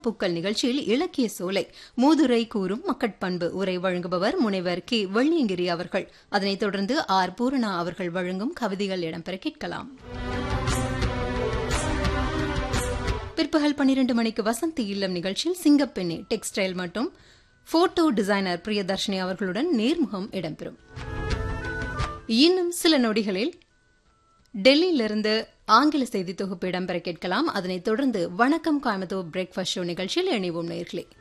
பூக்கள் நிகழ்ச்சியில் இலக்கிய சோலை மூதுரை கூறும் மக்கட்பண்பு உரை வழங்குபவர் முனைவர் கே வெள்ளியங்கிரி அவர்கள் அதனைத் தொடர்ந்து ஆர் பூரணா அவர்கள் வழங்கும் கவிதைகள் இடம்பெற கேட்கலாம் பிற்பகல் பன்னிரண்டு மணிக்கு வசந்தி இல்லம் நிகழ்ச்சியில் சிங்கப்பெண்ணே டெக்ஸ்டைல் மற்றும் போட்டோ டிசைனர் பிரியதர்ஷினி அவர்களுடன் நேர்முகம் இடம்பெறும் இன்னும் சில நொடிகளில் டெல்லியிலிருந்து ஆங்கில செய்தி தொகுப்பு இடம்பெற கேட்கலாம் அதனைத் தொடர்ந்து வணக்கம் கோயம்புத்தூர் பிரேக்ஃபாஸ்ட் ஷோ நிகழ்ச்சியில் இணைவோம் நேர்களே